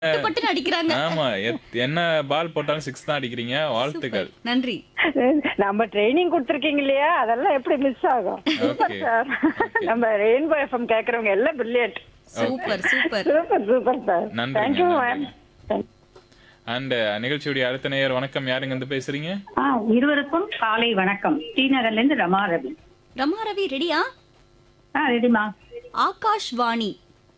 பட்டு அடிக்கிறாங்க ஆமா எத்- என்ன பால் போட்டாலும் சிக்ஸ் தான் அடிக்கிறீங்க வாழ்த்துக்கள் நன்றி நம்ம ட்ரைனிங் கொடுத்துருக்கீங்க இல்லையா அதெல்லாம் எப்படி மிஸ் ஆகும் சூப்பர் Okay. சார் நம்ம ரெயின்போ எஃப்எம் கேக்குறவங்க எல்லாம் brilliant super super super super sir நன்றிங்க, தேங்க்யூ மேம் நன்றிங்க. அண்ட் நிகழ்ச்சியுடைய அடுத்த நேயர் வணக்கம் யாருங்க இருந்து பேசுறீங்க ஆ இருவருக்கும் காலை வணக்கம் ஸ்ரீநகர்ல இருந்து ரமா ரவி ரமா ரவி ரெடியா ஆ ரெடிமா ஆகாஷ் வாணி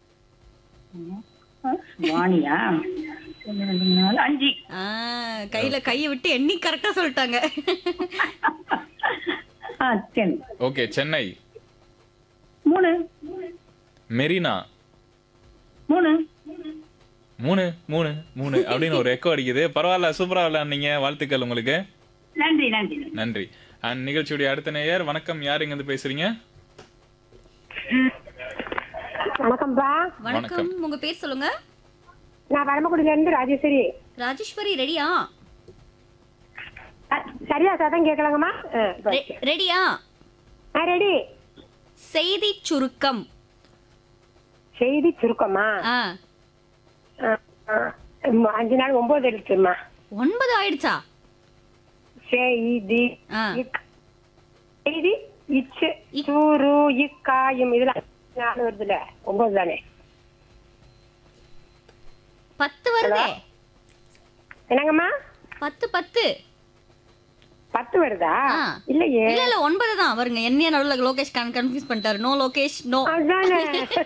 வாணியா ஒண்ணு, ரெண்டு, மூணு, நாலு, அஞ்சு ஆ, கையில கையை விட்டு எண்ணி கரெக்டா சொல்லிட்டாங்க ஆ சரி ஓகே சென்னை மூணு மெரினா மூணு மூணு மூணு மூணு அப்படின்னு ஒரு எக்கோ அடிக்குது பரவாயில்ல சூப்பரா விளையாடுனீங்க வாழ்த்துக்கள் உங்களுக்கு நன்றி நன்றி நன்றி அண்ட் நிகழ்ச்சியுடைய அடுத்த நேயர் வணக்கம் யாருங்க இருந்து பேசுறீங்க வணக்கம்ப்பா வணக்கம் உங்க பேர் சொல்லுங்க நான் பரமக்குடியில இருந்து ராஜேஸ்வரி ராஜேஸ்வரி ரெடியா சரியா சதம் கேட்கலாங்கம்மா ரெ- ரெடியா ரெடி செய்தி சுருக்கம் செய்தி சுருக்கமா ஆ அஞ்சு நாள் ஒன்பது எழுத்துமா ஒன்பது ஆயிடுச்சா செய்தி ஆ இக் செய்தி இச்சு சூரு இக்காயும் இதுல நாலு வருதுல ஒன்பது தானே பத்து வருதே என்னங்கம்மா பத்து பத்து பத்து வருதா ஆ. இல்லையே இல்ல இல்ல ஒன்பது தான் வருங்க என்ன நடுவுல லோகேஷ் கன்ஃபியூஸ் பண்ணிட்டாரு நோ லோகேஷ் நோ அதானே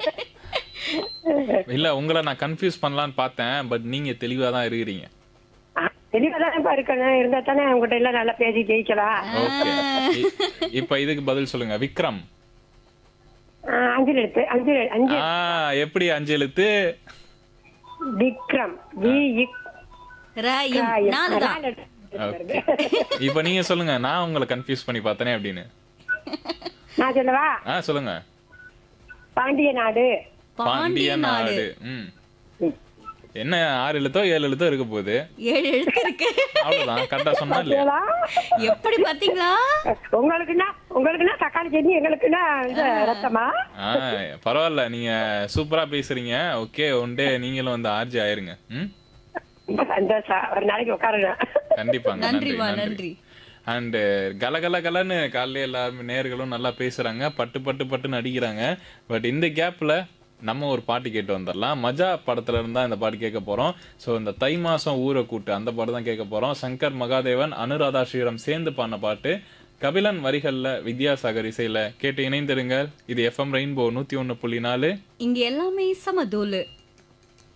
இல்ல உங்களை நான் கன்ஃபியூஸ் பண்ணலாம்னு பார்த்தேன் பட் நீங்க தெளிவா தான் இருக்கிறீங்க தெளிவாதானப்பா இருக்கணும் இருந்தா தானே உங்ககிட்ட எல்லாம் நல்லா பேசி ஜெயிக்கலாம் ஓகே இப்ப இதுக்கு பதில் சொல்லுங்க விக்ரம் ஆ, அஞ்சு எழுத்து அஞ்சு அஞ்சு ஆ எப்படி அஞ்சு எழுத்து விக்ரம் வி இக் ரயும் காயம். நாலு தான் நாலு எழுத்து. ஓகே இப்ப நீங்க சொல்லுங்க நான் உங்களை கன்ஃபியூஸ் பண்ணி பார்த்தனே அப்படின்னு நான் சொல்லவா ஆ சொல்லுங்க பாண்டிய நாடு பாண்டிய நாடு ம் என்ன ஆறு எழுத்தோ ஏழு எழுத்தோ இருக்க போகுது ஏழு எழுத்து இருக்கு அவ்வளவுதான் கரெக்டா சொன்னா இல்லையா ஏலா? எப்படி பாத்தீங்களா உங்களுக்குன்னா உங்களுக்குன்னா தக்காளி சட்னி எங்களுக்குன்னா இது ரத்தமா ஆ பரவாயில்ல நீங்க சூப்பரா பேசுறீங்க ஓகே ஒன் டே நீங்களும் வந்து ஆர்ஜி ஆயிருங்க ம் ரொம்ப சந்தோஷம் ஒரு நாளைக்கு உட்காருங்க கண்டிப்பாங்க நன்றி நன்றிமா நன்றி நன்றி அண்டு கலகல கலன்னு காலையில எல்லாருமே நேர்களும் நல்லா பேசுறாங்க பட்டு பட்டு பட்டுன்னு அடிக்கிறாங்க பட் இந்த கேப்ல நம்ம ஒரு பாட்டு கேட்டு வந்துடலாம் மஜா படத்துல இருந்தா இந்த பாட்டு கேட்க போறோம் ஸோ இந்த தை மாசம் ஊரை கூட்டு அந்த பாட்டு தான் கேட்க போறோம் சங்கர் மகாதேவன் அனுராதா ஸ்ரீரம் சேர்ந்து பாடின பாட்டு கபிலன் வரிகள்ல வித்யாசாகர் இசையில கேட்டு இணைந்திருங்கள் இது எஃப்எம் ரெயின்போ நூத்தி ஒன்னு புள்ளி நாலு இங்க எல்லாமே சமதூலு